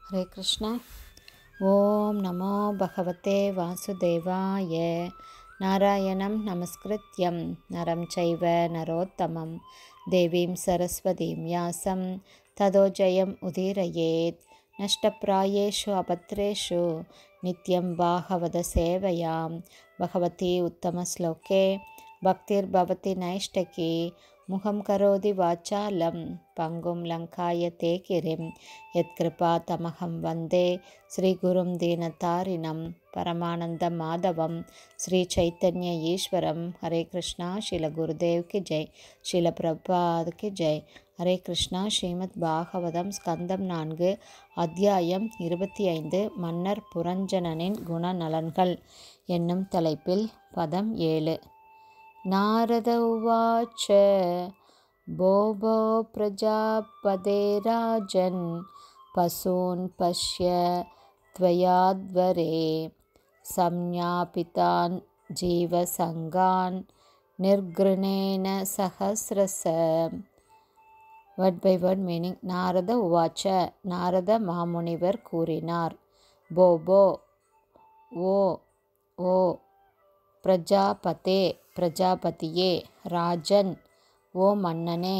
ஹரே கிருஷ்ணா ஓம் நமோ பகவதே வாசுதேவாய நாராயணம் நமஸ்கிருத்யம் நரம் சைவ நரோத்தமம் தேவீம் சரஸ்வதீம் யாசம் ததோ ஜெயம் உதீரயேத் நஷ்டப்பிராயேஷு அபத்ரேஷு நித்யம் பாகவத சேவையாம் பகவதி உத்தமஸ்லோகே பக்திர்பவதி நைஷ்டகி முகம் கரோதி வாச்சாலம் பங்கும் லங்காய தே கிரிம் யத்கிருபா தமகம் வந்தே ஸ்ரீகுரும் தீனதாரிணம் பரமானந்த மாதவம் ஸ்ரீ சைத்தன்ய ஈஸ்வரம் ஹரே கிருஷ்ணா ஸ்ரீல குருதேவ் கி ஜெய் ஸ்ரீல பிரபாத் கி ஜெய் ஹரே கிருஷ்ணா ஸ்ரீமத் பாகவதம் ஸ்கந்தம் நான்கு அத்தியாயம் இருபத்தி ஐந்து மன்னர் புரஞ்சனனின் குணநலன்கள் என்னும் தலைப்பில் பதம் ஏழு नारद उवाच भो भो प्रजापदे राजन् पशून् पश्य त्वयाद्वरे संज्ञापितान् जीवसङ्गान् निर्गृणेन सहस्रस word by word meaning Narada உவாச்ச நாரத மாமுனிவர் கூறினார் போ போ ஓ ஓ பிரஜாபதே பிரஜாபதியே ராஜன் ஓ மன்னனே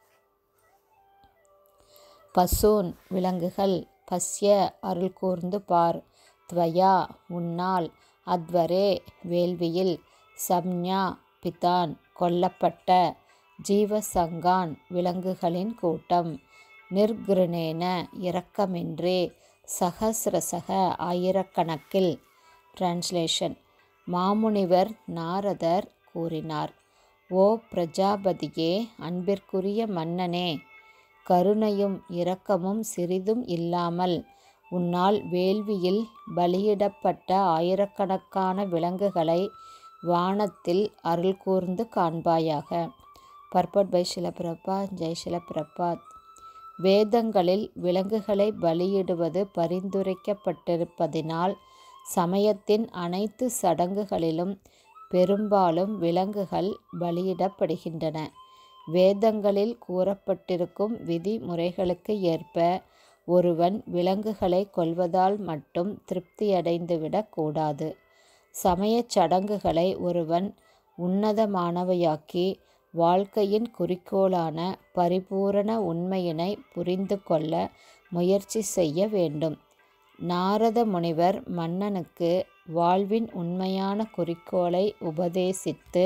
பசூன் விலங்குகள் பஸ்ய அருள் கூர்ந்து பார் துவயா உன்னால் அத்வரே வேள்வியில் சம்ஞா பிதான் கொல்லப்பட்ட ஜீவசங்கான் விலங்குகளின் கூட்டம் நிர்கிருணேன இரக்கமின்றே சகசிரசக ஆயிரக்கணக்கில் டிரான்ஸ்லேஷன் மாமுனிவர் நாரதர் கூறினார் ஓ பிரஜாபதியே அன்பிற்குரிய மன்னனே கருணையும் இரக்கமும் சிறிதும் இல்லாமல் உன்னால் வேள்வியில் பலியிடப்பட்ட ஆயிரக்கணக்கான விலங்குகளை வானத்தில் அருள் கூர்ந்து காண்பாயாக பர்பட் பை சிலப்பிரபாத் ஜெய் சிலப்பிரபாத் வேதங்களில் விலங்குகளை பலியிடுவது பரிந்துரைக்கப்பட்டிருப்பதினால் சமயத்தின் அனைத்து சடங்குகளிலும் பெரும்பாலும் விலங்குகள் பலியிடப்படுகின்றன வேதங்களில் கூறப்பட்டிருக்கும் விதிமுறைகளுக்கு ஏற்ப ஒருவன் விலங்குகளை கொல்வதால் மட்டும் திருப்தியடைந்துவிடக் கூடாது சமயச் சடங்குகளை ஒருவன் உன்னதமானவையாக்கி வாழ்க்கையின் குறிக்கோளான பரிபூரண உண்மையினை புரிந்து கொள்ள முயற்சி செய்ய வேண்டும் நாரத முனிவர் மன்னனுக்கு வாழ்வின் உண்மையான குறிக்கோளை உபதேசித்து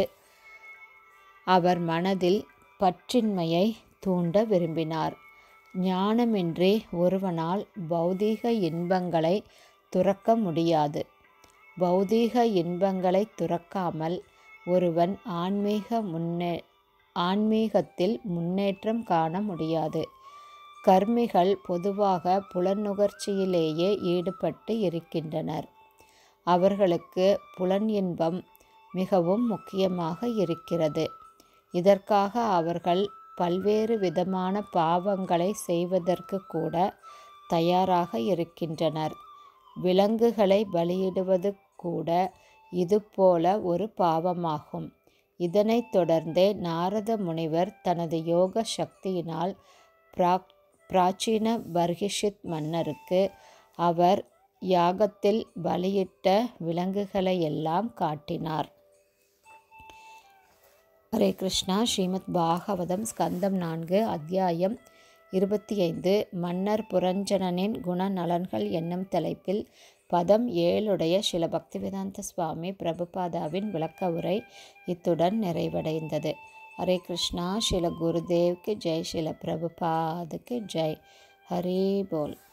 அவர் மனதில் பற்றின்மையை தூண்ட விரும்பினார் ஞானமின்றி ஒருவனால் பௌதீக இன்பங்களை துறக்க முடியாது பௌதீக இன்பங்களை துறக்காமல் ஒருவன் ஆன்மீக முன்னே ஆன்மீகத்தில் முன்னேற்றம் காண முடியாது கர்மிகள் பொதுவாக புலநுகர்ச்சியிலேயே ஈடுபட்டு இருக்கின்றனர் அவர்களுக்கு புலன் இன்பம் மிகவும் முக்கியமாக இருக்கிறது இதற்காக அவர்கள் பல்வேறு விதமான பாவங்களை செய்வதற்கு கூட தயாராக இருக்கின்றனர் விலங்குகளை பலியிடுவது கூட இதுபோல ஒரு பாவமாகும் இதனைத் தொடர்ந்தே நாரத முனிவர் தனது யோக சக்தியினால் பிராக் பிராச்சீன பர்ஹிஷித் மன்னருக்கு அவர் யாகத்தில் பலியிட்ட விலங்குகளையெல்லாம் காட்டினார் ஹரே கிருஷ்ணா ஸ்ரீமத் பாகவதம் ஸ்கந்தம் நான்கு அத்தியாயம் இருபத்தி ஐந்து மன்னர் புரஞ்சனனின் குணநலன்கள் என்னும் தலைப்பில் பதம் ஏழுடைய சில பக்திவேதாந்த சுவாமி பிரபுபாதாவின் விளக்க உரை இத்துடன் நிறைவடைந்தது ஹரே கிருஷ்ணா ஸ்ரீல குருதேவ்க்கு ஜெய் ஸ்ரீல பிரபுபாதுக்கு ஜெய் ஹரி போல்